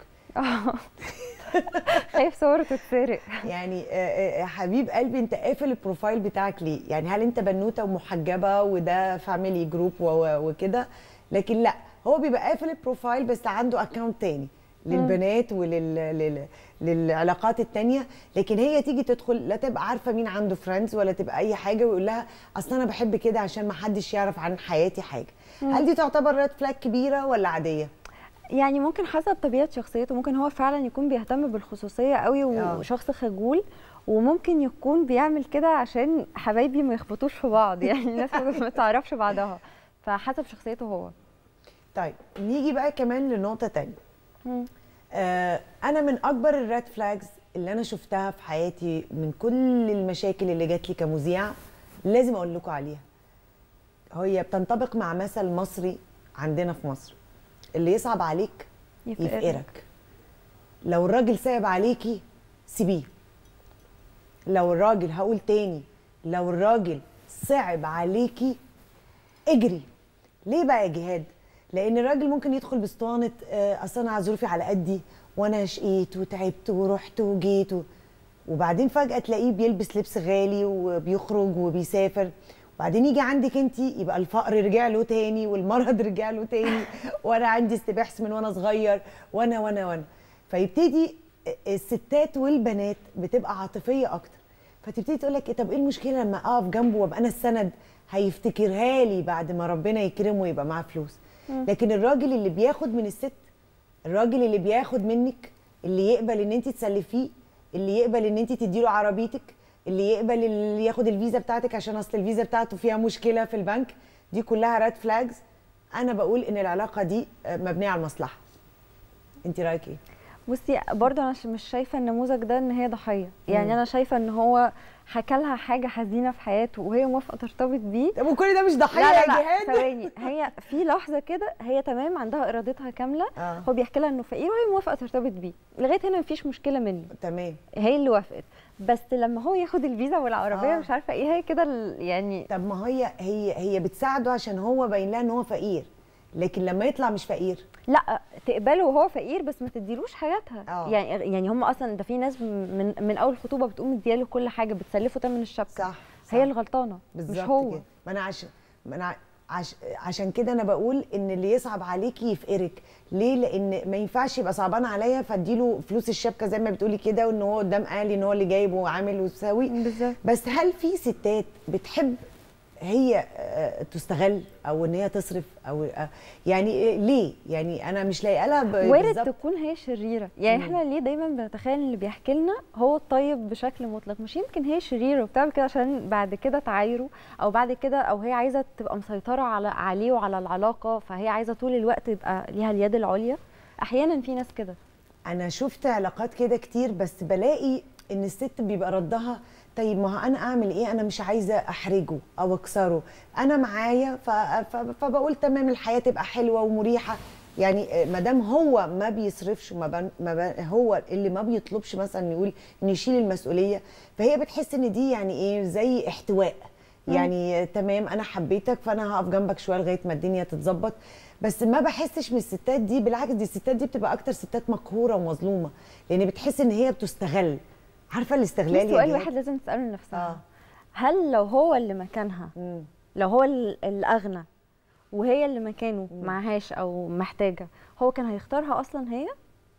خايف صوره تتسرق يعني آه، آه، حبيب قلبي انت قافل البروفايل بتاعك ليه يعني هل انت بنوته ومحجبه وده فاميلي جروب وكده لكن لا هو بيبقى قافل البروفايل بس عنده اكونت تاني للبنات وللعلاقات التانية لكن هي تيجي تدخل لا تبقى عارفه مين عنده فريندز ولا تبقى اي حاجه ويقول لها اصل انا بحب كده عشان ما حدش يعرف عن حياتي حاجه مم. هل دي تعتبر ريد فلاج كبيره ولا عاديه يعني ممكن حسب طبيعه شخصيته ممكن هو فعلا يكون بيهتم بالخصوصيه قوي آه. وشخص خجول وممكن يكون بيعمل كده عشان حبايبي ما يخبطوش في بعض يعني الناس ما تعرفش بعضها فحسب شخصيته هو طيب نيجي بقى كمان لنقطه تانية مم. آه انا من اكبر الريد فلاجز اللي انا شفتها في حياتي من كل المشاكل اللي جات لي كمذيعه لازم اقول لكم عليها هي بتنطبق مع مثل مصري عندنا في مصر اللي يصعب عليك يفقرك. يفقرك لو الراجل صعب عليكي سيبيه لو الراجل هقول تاني لو الراجل صعب عليكي اجري ليه بقى يا جهاد لان الراجل ممكن يدخل باسطوانه آه، اصل انا ظروفي على قدي وانا شقيت وتعبت ورحت وجيت و- وبعدين فجاه تلاقيه بيلبس لبس غالي وبيخرج وبيسافر وبعدين يجي عندك انت يبقى الفقر رجع له تاني والمرض رجع له تاني وانا عندي استباحث من وانا صغير وانا وانا وانا فيبتدي الستات والبنات بتبقى عاطفيه اكتر فتبتدي تقول لك طب ايه المشكله لما اقف جنبه وابقى انا السند هيفتكرها لي بعد ما ربنا يكرمه ويبقى معاه فلوس مم. لكن الراجل اللي بياخد من الست الراجل اللي بياخد منك اللي يقبل ان انت تسلفيه اللي يقبل ان انت تديله عربيتك اللي يقبل اللي ياخد الفيزا بتاعتك عشان اصل الفيزا بتاعته فيها مشكله في البنك دي كلها ريد فلاجز انا بقول ان العلاقه دي آه، مبنيه على المصلحه انت رايك ايه بصي برضه انا ش- مش شايفه النموذج ده ان هي ضحيه يعني مم. انا شايفه ان هو حكى لها حاجه حزينه في حياته وهي موافقه ترتبط بيه طب وكل ده مش ضحيه لا لا يا لا جهاد ثواني هي في لحظه كده هي تمام عندها ارادتها كامله آه. هو بيحكي لها انه فقير وهي موافقه ترتبط بيه لغايه هنا مفيش مشكله منه تمام هي اللي وافقت بس لما هو ياخد الفيزا والعربيه آه. مش عارفه ايه هي كده ال- يعني طب ما هي هي هي بتساعده عشان هو باين لها ان هو فقير لكن لما يطلع مش فقير لا تقبله وهو فقير بس ما تديلوش حاجاتها آه. يعني يعني هم اصلا ده في ناس من من اول خطوبه بتقوم مدياله كل حاجه بتسلفه ثمن الشبكه صح هي الغلطانه مش بالظبط هو كده ما انا عشان ما انا عش... عشان كده انا بقول ان اللي يصعب عليكي يفقرك ليه لان ما ينفعش يبقى صعبان عليا فاديله فلوس الشبكه زي ما بتقولي كده وان هو قدام اهلي ان هو اللي جايب وعامل وساوي بالظبط بس هل في ستات بتحب هي آه، تستغل او ان هي تصرف او آه، يعني ليه يعني انا مش لاقيه لها ب- وارد بالظبط. تكون هي شريره يعني مم. احنا ليه دايما بنتخيل اللي بيحكي لنا هو الطيب بشكل مطلق مش يمكن هي شريره وبتعمل كده عشان بعد كده تعايره او بعد كده او هي عايزه تبقى مسيطره على عليه وعلى العلاقه فهي عايزه طول الوقت يبقى ليها اليد العليا احيانا في ناس كده انا شفت علاقات كده كتير بس بلاقي ان الست بيبقى ردها طيب ما هو انا اعمل ايه انا مش عايزه احرجه او اكسره انا معايا ف... ف... فبقول تمام الحياه تبقى حلوه ومريحه يعني ما دام هو ما بيصرفش وما بن... ما بن... هو اللي ما بيطلبش مثلا يقول ان يشيل المسؤوليه فهي بتحس ان دي يعني ايه زي احتواء مم. يعني تمام انا حبيتك فانا هقف جنبك شويه لغايه ما الدنيا تتظبط بس ما بحسش من الستات دي بالعكس دي الستات دي بتبقى اكتر ستات مقهوره ومظلومه لان بتحس ان هي بتستغل عارفه الاستغلال في يا سؤال جهاد؟ واحد لازم تساله لنفسها هل لو هو اللي مكانها مم. لو هو ال- الاغنى وهي اللي مكانه معهاش او محتاجه هو كان هيختارها اصلا هي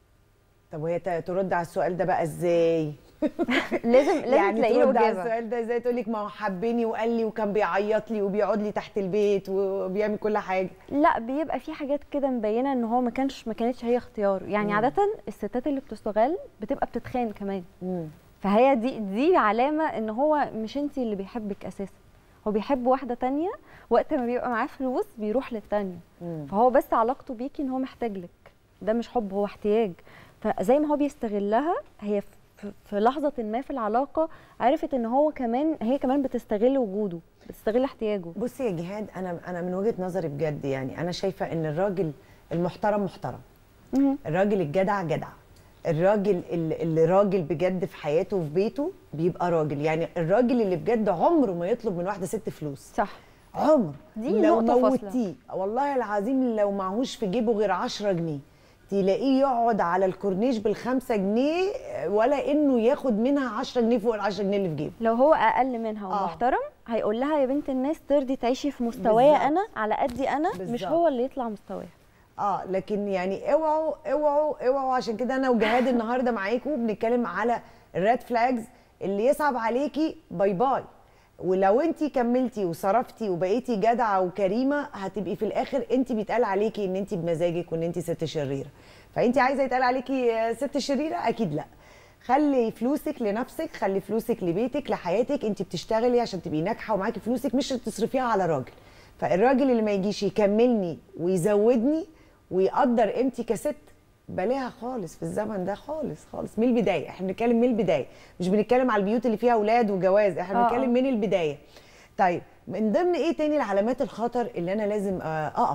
طب وهي ت- ترد على السؤال ده بقى ازاي لازم لازم يعني تلاقي له ترد على اجابه السؤال ده ازاي تقول لك ما هو حبني وقال لي وكان بيعيط لي وبيقعد لي تحت البيت وبيعمل كل حاجه لا بيبقى في حاجات كده مبينه ان هو ما كانش ما كانتش هي اختياره يعني مم. عاده الستات اللي بتستغل بتبقى بتتخان كمان مم. فهي دي دي علامه ان هو مش انت اللي بيحبك اساسا هو بيحب واحده تانية وقت ما بيبقى معاه فلوس بيروح للتانية مم. فهو بس علاقته بيكي ان هو محتاج لك ده مش حب هو احتياج فزي ما هو بيستغلها هي في- في لحظه ما في العلاقه عرفت ان هو كمان هي كمان بتستغل وجوده بتستغل احتياجه بصي يا جهاد انا انا من وجهه نظري بجد يعني انا شايفه ان الراجل المحترم محترم الراجل الجدع جدع الراجل اللي اللي راجل بجد في حياته وفي بيته بيبقى راجل يعني الراجل اللي بجد عمره ما يطلب من واحده ست فلوس صح عمر دي لو نقطة فاصلة. موتيه والله العظيم لو معهوش في جيبه غير 10 جنيه تلاقيه يقعد على الكورنيش بالخمسة جنيه ولا انه ياخد منها 10 جنيه فوق ال 10 جنيه اللي في جيبه لو هو اقل منها آه. ومحترم هيقول لها يا بنت الناس ترضي تعيشي في مستوايا بالظبط. انا على قدي انا مش بالظبط. هو اللي يطلع مستوايا اه لكن يعني اوعوا اوعوا اوعوا عشان كده انا وجهاد النهارده معاكم بنتكلم على الريد فلاجز اللي يصعب عليكي باي باي ولو انت كملتي وصرفتي وبقيتي جدعه وكريمه هتبقي في الاخر انت بيتقال عليكي ان انت بمزاجك وان انت ست شريره فانت عايزه يتقال عليكي آه، ست شريره اكيد لا خلي فلوسك لنفسك خلي فلوسك لبيتك لحياتك انت بتشتغلي عشان تبقي ناجحه ومعاكي فلوسك مش تصرفيها على راجل فالراجل اللي ما يجيش يكملني ويزودني ويقدر قيمتي كست بلاها خالص في الزمن ده خالص خالص من البدايه احنا بنتكلم من البدايه مش بنتكلم على البيوت اللي فيها اولاد وجواز احنا آه، بنتكلم آه. من البدايه طيب من ضمن ايه تاني العلامات الخطر اللي انا لازم آه، اقف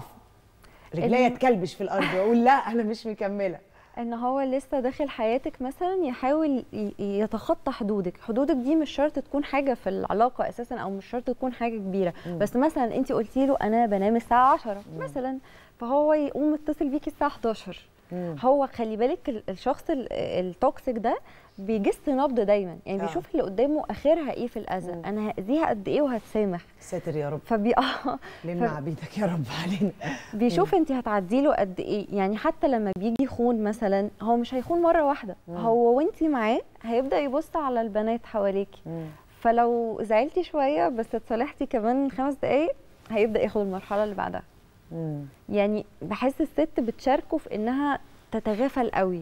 رجليا إن- تكلبش في الارض واقول لا انا مش مكمله ان هو لسه داخل حياتك مثلا يحاول ي- يتخطى حدودك حدودك دي مش شرط تكون حاجه في العلاقه اساسا او مش شرط تكون حاجه كبيره مم. بس مثلا انت قلتي له انا بنام الساعه 10 مثلا فهو يقوم متصل بيكي الساعه 11 هو خلي بالك ال- الشخص ال- التوكسيك ده بيجس نبض دايما يعني آه. بيشوف اللي قدامه اخرها ايه في الاذى انا هاذيها قد ايه وهتسامح ساتر يا رب فبي اه لم ف- عبيدك يا رب علينا بيشوف انت هتعدي له قد ايه يعني حتى لما بيجي يخون مثلا هو مش هيخون مره واحده مم. هو وانت معاه هيبدا يبص على البنات حواليكي فلو زعلتي شويه بس اتصالحتي كمان خمس دقايق هيبدا ياخد المرحله اللي بعدها مم. يعني بحس الست بتشاركه في انها تتغافل قوي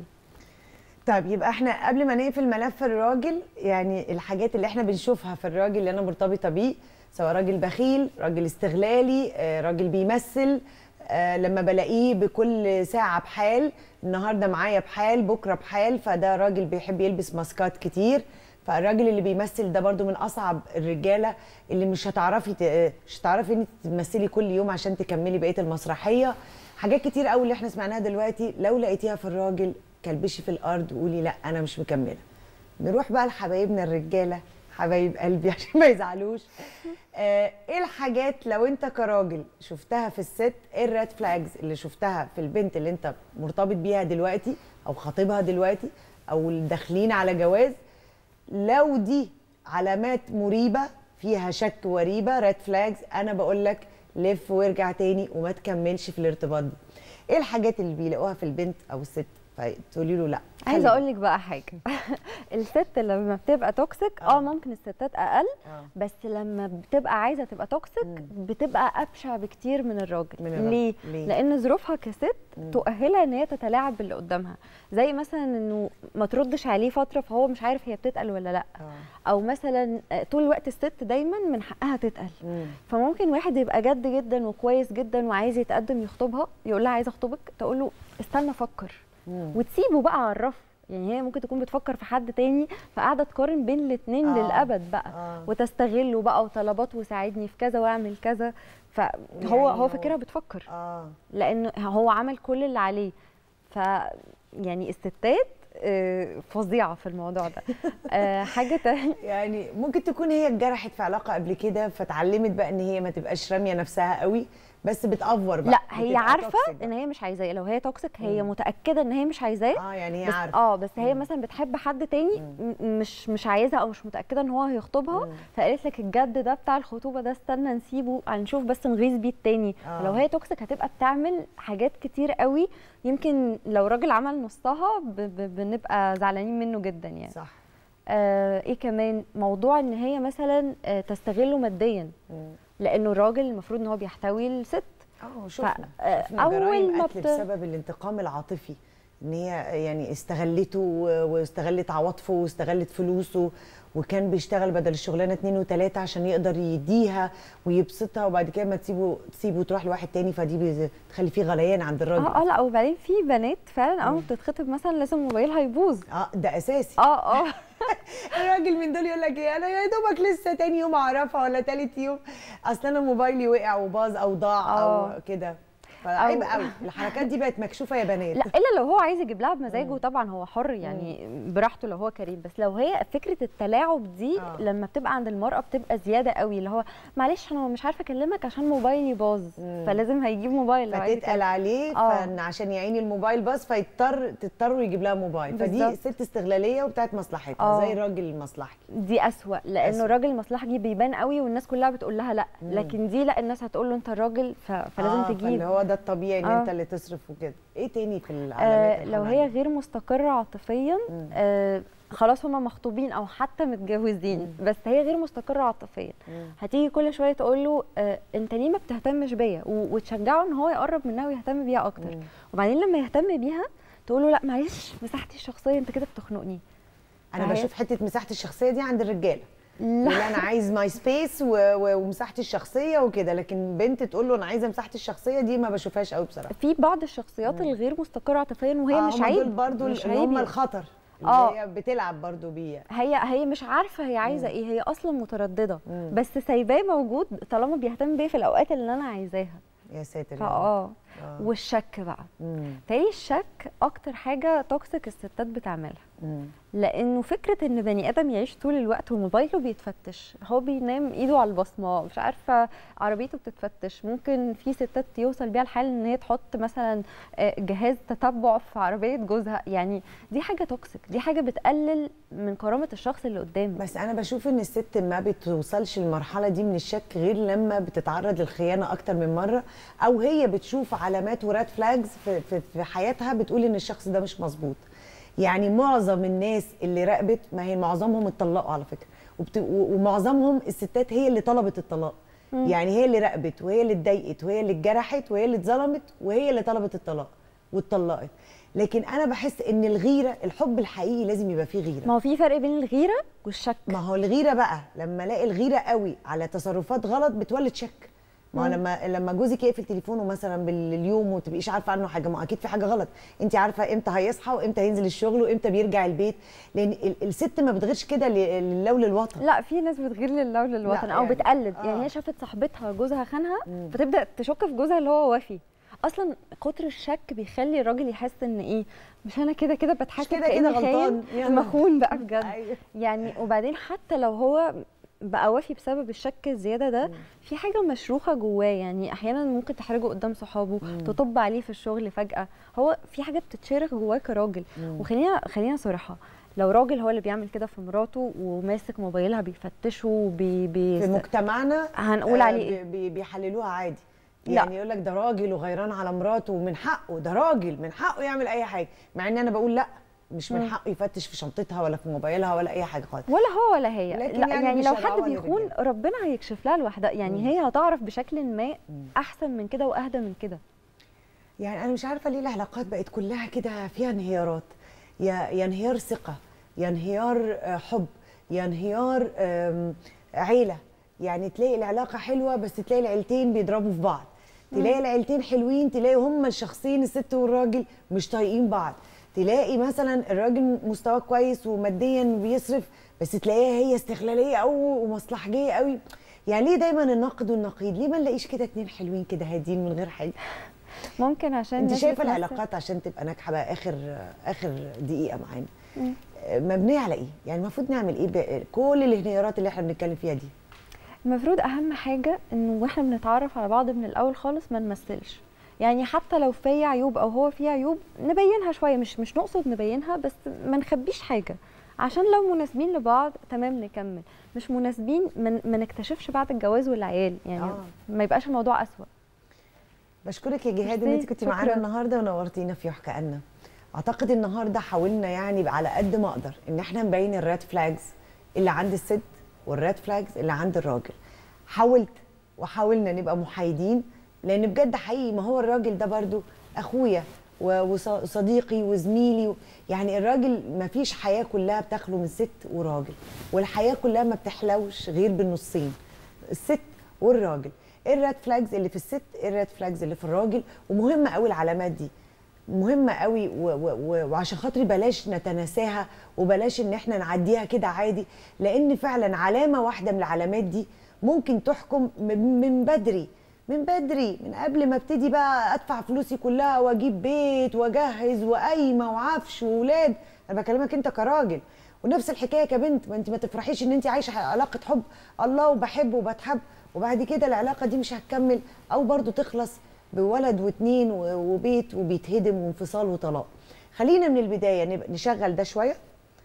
طيب يبقى احنا قبل ما نقفل ملف الراجل يعني الحاجات اللي احنا بنشوفها في الراجل اللي انا مرتبطه بيه سواء راجل بخيل راجل استغلالي آه، راجل بيمثل آه، لما بلاقيه بكل ساعه بحال النهارده معايا بحال بكره بحال فده راجل بيحب يلبس ماسكات كتير فالراجل اللي بيمثل ده برضو من اصعب الرجاله اللي مش هتعرفي ت- مش هتعرفي ان انت تمثلي كل يوم عشان تكملي بقيه المسرحيه حاجات كتير قوي اللي احنا سمعناها دلوقتي لو لقيتيها في الراجل كلبشي في الارض وقولي لا انا مش مكمله نروح بقى لحبايبنا الرجاله حبايب قلبي عشان ما يزعلوش آه، ايه الحاجات لو انت كراجل شفتها في الست ايه الريد فلاجز اللي شفتها في البنت اللي انت مرتبط بيها دلوقتي او خاطبها دلوقتي او اللي داخلين على جواز لو دي علامات مريبه فيها شك وريبه ريد فلاجز انا بقول لك لف وارجع تاني وما تكملش في الارتباط ده ايه الحاجات اللي بيلاقوها في البنت او الست فتقولي له لا عايزه خلي اقول لك بقى حاجه الست لما بتبقى توكسيك اه ممكن الستات اقل آه. بس لما بتبقى عايزه تبقى توكسيك بتبقى ابشع بكتير من الراجل من الراجل. ليه؟ ليه؟ لان ظروفها كست تؤهلها ان هي تتلاعب باللي قدامها زي مثلا انه ما تردش عليه فتره فهو مش عارف هي بتتقل ولا لا او مثلا آه، طول الوقت الست دايما من حقها تتقل فممكن واحد يبقى جد جدا وكويس جدا وعايز يتقدم يخطبها يقول لها عايزه اخطبك تقول له استنى افكر وتسيبه بقى على الرف يعني هي ممكن تكون بتفكر في حد تاني فقاعده تقارن بين الاثنين آه. للابد بقى آه. وتستغله بقى وطلبات وساعدني في كذا واعمل كذا فهو يعني هو هو- فاكرها بتفكر اه لانه هو عمل كل اللي عليه ف يعني الستات آه، فظيعه في الموضوع ده آه، حاجه تانية يعني ممكن تكون هي اتجرحت في علاقه قبل كده فتعلمت بقى ان هي ما تبقاش راميه نفسها قوي بس بتافور بقى لا هي بتبقى عارفه toxic بقى. ان هي مش عايزاه لو هي توكسيك هي متاكده ان هي مش عايزاه اه يعني هي بس عارفه اه بس هي مثلا بتحب حد تاني م- مش مش عايزها او مش متاكده ان هو هيخطبها فقالت لك الجد ده بتاع الخطوبه ده استنى نسيبه هنشوف بس نغيظ بيه التاني آه. لو هي توكسيك هتبقى بتعمل حاجات كتير قوي يمكن لو راجل عمل نصها ب- ب- بنبقى زعلانين منه جدا يعني صح آه ايه كمان موضوع ان هي مثلا آه تستغله ماديا لانه الراجل المفروض ان هو بيحتوي الست اه شفنا آه، شفنا أول جرائم ما قتل بت- بسبب الانتقام العاطفي ان هي يعني استغلته و- واستغلت عواطفه واستغلت فلوسه وكان بيشتغل بدل الشغلانه اتنين وتلاته عشان يقدر يديها ويبسطها وبعد كده ما تسيبه تسيبه وتروح لواحد تاني فدي بتخلي فيه غليان عند الراجل اه اه لا وبعدين في بنات فعلا اول ما بتتخطب مثلا لازم موبايلها يبوظ اه ده اساسي اه اه الراجل من دول يقول لك ايه انا يا دوبك لسه تاني يوم اعرفها ولا تالت يوم اصل انا موبايلي وقع وباظ او ضاع او آه. كده فعيب أو- قوي الحركات دي بقت مكشوفه يا بنات لا الا لو هو عايز يجيب لها بمزاجه طبعا هو حر يعني براحته لو هو كريم بس لو هي فكره التلاعب دي آه. لما بتبقى عند المراه بتبقى زياده قوي اللي هو معلش انا مش عارفه اكلمك عشان موبايلي باظ فلازم هيجيب موبايل لو عايز فتتقل يكلم. عليه آه. فان عشان يعين الموبايل باظ فيضطر تضطروا يجيب لها موبايل فدي بالظبط. ست استغلاليه وبتاعت مصلحتها آه. زي الراجل المصلحي دي اسوأ لانه أسوأ. الراجل المصلحجي بيبان قوي والناس كلها بتقول لها لا لكن دي لا الناس هتقول له انت الراجل ف... فلازم آه، تجيب فاللي هو ده الطبيعي ان آه. انت اللي تصرف وكده ايه تاني في العلامات آه لو هي الحمراء غير مستقره عاطفيا آه خلاص هما مخطوبين او حتى متجوزين بس هي غير مستقره عاطفيا هتيجي كل شويه تقول له آه انت ليه ما بتهتمش بيا و- وتشجعه ان هو يقرب منها ويهتم بيها اكتر وبعدين لما يهتم بيها تقول له لا معلش مساحتي الشخصيه انت كده بتخنقني انا فهي- بشوف حته مساحه الشخصيه دي عند الرجاله لا. يقول انا عايز ماي سبيس و... و... ومساحتي الشخصيه وكده لكن بنت تقول له انا عايزه مساحتي الشخصيه دي ما بشوفهاش قوي بصراحه في بعض الشخصيات الغير مستقره عاطفيا وهي آه، مش هما عيب دول برضو مش اللي هم عيب. الخطر اللي آه. هي بتلعب برضو بيه هي هي مش عارفه هي عايزه ايه هي اصلا متردده بس سايباه موجود طالما بيهتم بيا في الاوقات اللي انا عايزاها يا ساتر يا رب. فاه آه. والشك بقى مم. تاني الشك اكتر حاجه توكسيك الستات بتعملها مم. لانه فكره ان بني ادم يعيش طول الوقت وموبايله بيتفتش هو بينام ايده على البصمه مش عارفه عربيته بتتفتش ممكن في ستات يوصل بيها الحال ان هي تحط مثلا آه، جهاز تتبع في عربيه جوزها يعني دي حاجه توكسيك دي حاجه بتقلل من كرامه الشخص اللي قدامك بس انا بشوف ان الست ما بتوصلش المرحله دي من الشك غير لما بتتعرض للخيانه اكتر من مره او هي بتشوف علامات وراد فلاجز في, في, في حياتها بتقول ان الشخص ده مش مظبوط يعني معظم الناس اللي راقبت ما هي معظمهم اتطلقوا على فكره وبت... و- ومعظمهم الستات هي اللي طلبت الطلاق يعني هي اللي راقبت وهي اللي اتضايقت وهي اللي اتجرحت وهي اللي اتظلمت وهي اللي طلبت الطلاق واتطلقت لكن انا بحس ان الغيره الحب الحقيقي لازم يبقى فيه غيره ما هو في فرق بين الغيره والشك ما هو الغيره بقى لما الاقي الغيره قوي على تصرفات غلط بتولد شك ما هو مم. لما لما جوزك يقفل تليفونه مثلا باليوم وما تبقيش عارفه عنه حاجه ما هو اكيد في حاجه غلط انت عارفه امتى هيصحى وامتى هينزل الشغل وامتى بيرجع البيت لان ال- الست ما بتغيرش كده ل- لله وللوطن لا في ناس بتغير لله وللوطن لا او يعني- بتقلد آه. يعني هي شافت صاحبتها جوزها خانها فتبدا تشك في جوزها اللي هو وافي اصلا كتر الشك بيخلي الراجل يحس ان ايه مش انا كده كده بتحاسب كده كأني كده غلطان. خاين يلا. مخون بقى بجد أيوة. يعني وبعدين حتى لو هو بقى وافي بسبب الشك الزياده ده في حاجه مشروخه جواه يعني احيانا ممكن تحرجه قدام صحابه تطب عليه في الشغل فجاه هو في حاجه بتتشرخ جواه كراجل وخلينا خلينا صراحه لو راجل هو اللي بيعمل كده في مراته وماسك موبايلها بيفتشه وبي بي في مجتمعنا هنقول آه، عليه إيه؟ بي- بي- بيحللوها عادي لا. يعني يقول لك ده راجل وغيران على مراته ومن حقه ده راجل من حقه يعمل اي حاجه مع ان انا بقول لا مش من مم. حقه يفتش في شنطتها ولا في موبايلها ولا اي حاجه خالص ولا هو ولا هي لكن لا يعني يعني, مش لو هدعوها حد بيخون للرجالة. ربنا هيكشف لها لوحدها يعني هي هتعرف بشكل ما احسن من كده واهدى من كده يعني انا مش عارفه ليه العلاقات بقت كلها كده فيها انهيارات يا يا انهيار ثقه يا انهيار آه، حب يا انهيار آم، عيله يعني تلاقي العلاقه حلوه بس تلاقي العيلتين بيضربوا في بعض تلاقي العيلتين حلوين تلاقي هما الشخصين الست والراجل مش طايقين بعض تلاقي مثلا الراجل مستواه كويس وماديا بيصرف بس تلاقيها هي استغلاليه قوي ومصلحجيه قوي يعني ليه دايما النقد والنقيض ليه ما نلاقيش كده اتنين حلوين كده هادين من غير حاجه ممكن عشان انت الناس شايفه بتمثل- العلاقات عشان تبقى ناجحه بقى اخر اخر دقيقه معانا مم. مبنيه على ايه يعني المفروض نعمل ايه بقى؟ كل الانهيارات اللي احنا بنتكلم فيها دي المفروض اهم حاجه انه واحنا بنتعرف على بعض من الاول خالص ما نمثلش يعني حتى لو في عيوب او هو فيه عيوب نبينها شويه مش مش نقصد نبينها بس ما نخبيش حاجه عشان لو مناسبين لبعض تمام نكمل مش مناسبين ما ما نكتشفش بعد الجواز والعيال يعني آه. ما يبقاش الموضوع اسوأ بشكرك يا جهاد ان ميرسي، انت كنت شكراً. معانا النهارده ونورتينا في يحكى عنا اعتقد النهارده حاولنا يعني بقى على قد ما اقدر ان احنا نبين الريد فلاجز اللي عند الست والريد فلاجز اللي عند الراجل حاولت وحاولنا نبقى محايدين لان بجد حقيقي ما هو الراجل ده برضو اخويا و- وص- وصديقي وزميلي و- يعني الراجل ما فيش حياه كلها بتخلو من ست وراجل والحياه كلها ما بتحلوش غير بالنصين الست والراجل ايه الريد فلاجز اللي في الست ايه الريد فلاجز اللي في الراجل ومهمه قوي العلامات دي مهمه قوي و و و وعشان خاطري بلاش نتناساها وبلاش ان احنا نعديها كده عادي لان فعلا علامه واحده من العلامات دي ممكن تحكم من من بدري من بدري من قبل ما ابتدي بقى ادفع فلوسي كلها واجيب بيت واجهز وقايمه وعفش واولاد انا بكلمك انت كراجل ونفس الحكايه كبنت ما انت ما تفرحيش ان انت عايشه علاقه حب الله وبحب وبتحب وبعد كده العلاقه دي مش هتكمل او برضو تخلص بولد واتنين و- وبيت وبيتهدم وانفصال وطلاق خلينا من البدايه نبقى نشغل ده شويه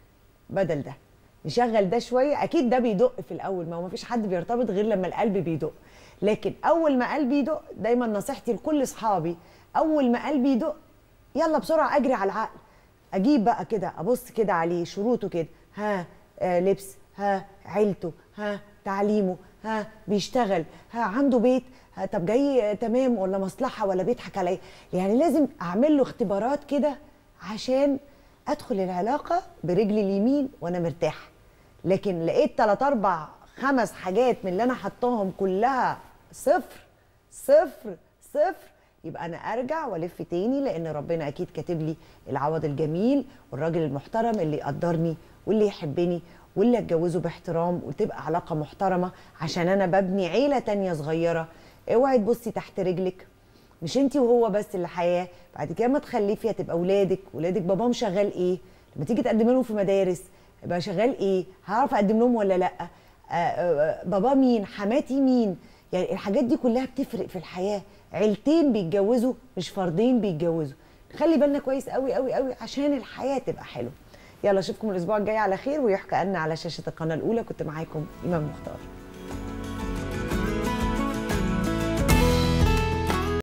بدل ده نشغل ده شويه اكيد ده بيدق في الاول ما هو مفيش حد بيرتبط غير لما القلب بيدق لكن اول ما قلبي يدق دايما نصيحتي لكل اصحابي اول ما قلبي يدق يلا بسرعه اجري على العقل اجيب بقى كده ابص كده عليه شروطه كده ها آه لبس ها عيلته ها تعليمه ها بيشتغل ها عنده بيت ها طب جاي آه، تمام ولا مصلحه ولا بيضحك عليا يعني لازم اعمل له اختبارات كده عشان ادخل العلاقه برجلي اليمين وانا مرتاحه لكن لقيت تلات اربع خمس حاجات من اللي انا حطاهم كلها صفر صفر صفر يبقى انا ارجع والف تاني لان ربنا اكيد كاتب لي العوض الجميل والراجل المحترم اللي يقدرني واللي يحبني واللي اتجوزه باحترام وتبقى علاقه محترمه عشان انا ببني عيله تانية صغيره اوعي تبصي تحت رجلك مش انت وهو بس اللي حياه بعد كده ما تخلفي هتبقى اولادك ولادك باباهم شغال ايه لما تيجي تقدم لهم في مدارس يبقى شغال ايه هعرف اقدم لهم ولا لا آه، آه، بابا مين حماتي مين يعني الحاجات دي كلها بتفرق في الحياه عيلتين بيتجوزوا مش فردين بيتجوزوا خلي بالنا كويس قوي قوي قوي عشان الحياه تبقى حلوه يلا اشوفكم الاسبوع الجاي على خير ويحكى لنا على شاشه القناه الاولى كنت معاكم ايمان مختار